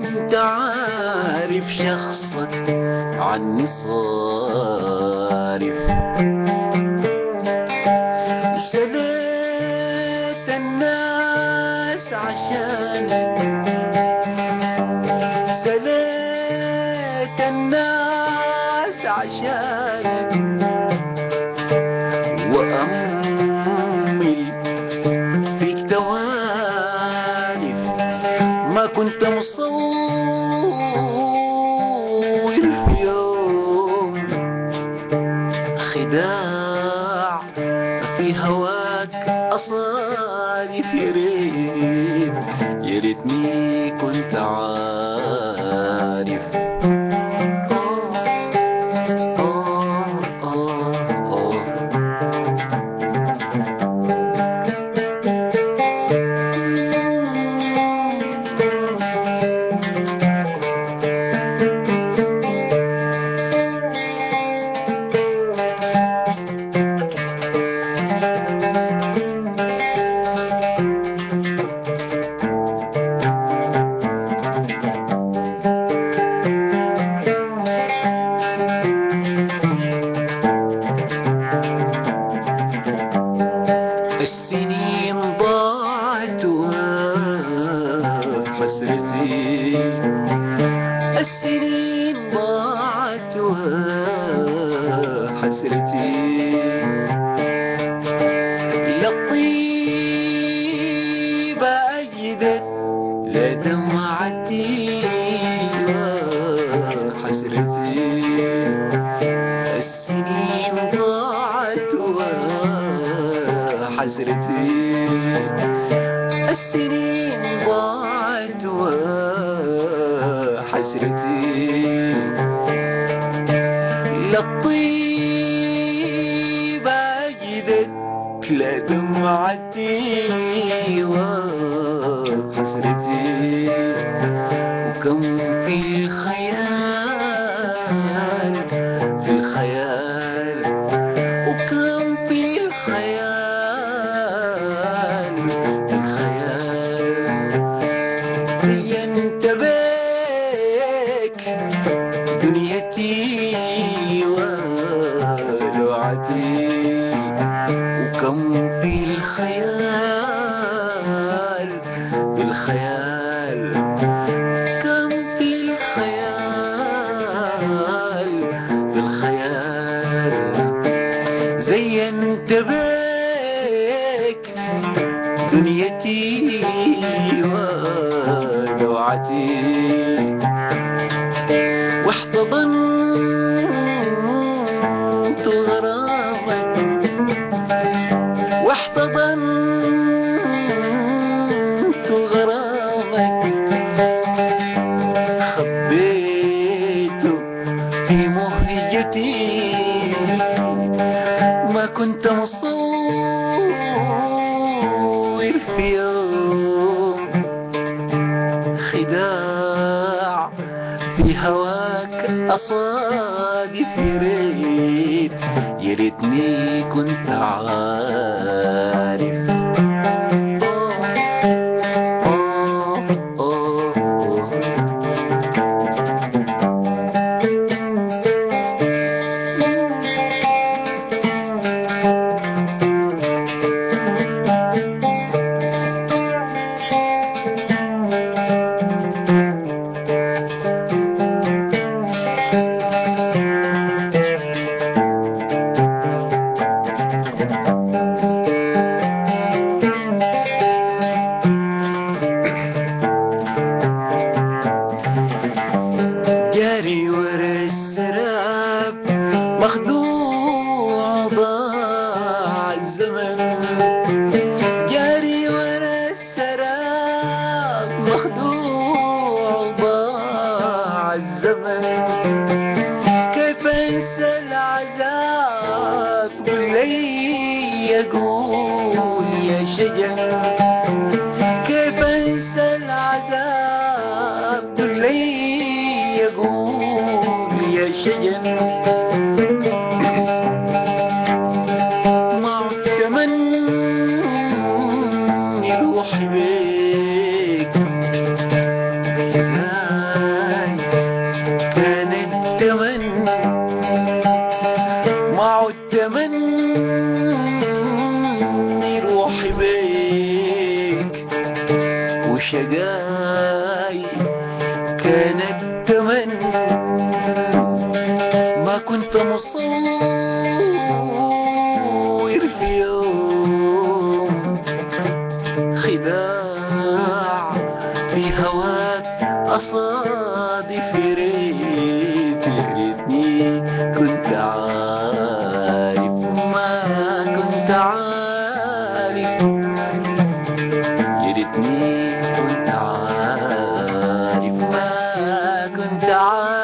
كنت عارف شخصك عني صارف سليت الناس عشانك سليت الناس عشانك وأمل فيك توالف ما كنت مصور في يوم خداع في هواك أصارف يا ريت يا ريتني كنت عارف آه آه آه السنين ضاعت حسرتي السنين ضاعت حسرتي لطيبة أجدت لا دمعتي حسرتي السنين ضاعت حسرتي السنين ضاعت حسرتي للطيبة جدت لا دمعتي وحسرتي وكم في الخيال في الخيال وكم في الخيال في الخيال زينت بيك دنيتي ولوعتي وكم في الخيال في الخيال كم في الخيال في الخيال زينت بيك دنيتي ولوعتي واحتضنت غرامك واحتضنت غرامك خبيته في مهجتي ما كنت مصور في يوم خداع في هواك أصادف يا ريت يا ريتني كنت عارف آه آه آه جاري ورا السراب مخدوع ضاع الزمن جاري ورا السراب مخدوع ضاع الزمن كيف انسى العذاب قل لي يقول يا شجن كيف انسى العذاب قل لي يقول يا شجن ما تمني روح بيك لا جاي كان التمن ما كنت مصور في يوم خداع في هواك أصادف يا ريت يا ريتني كنت عارف ما كنت عارف يا ريتني كنت عارف ما كنت عارف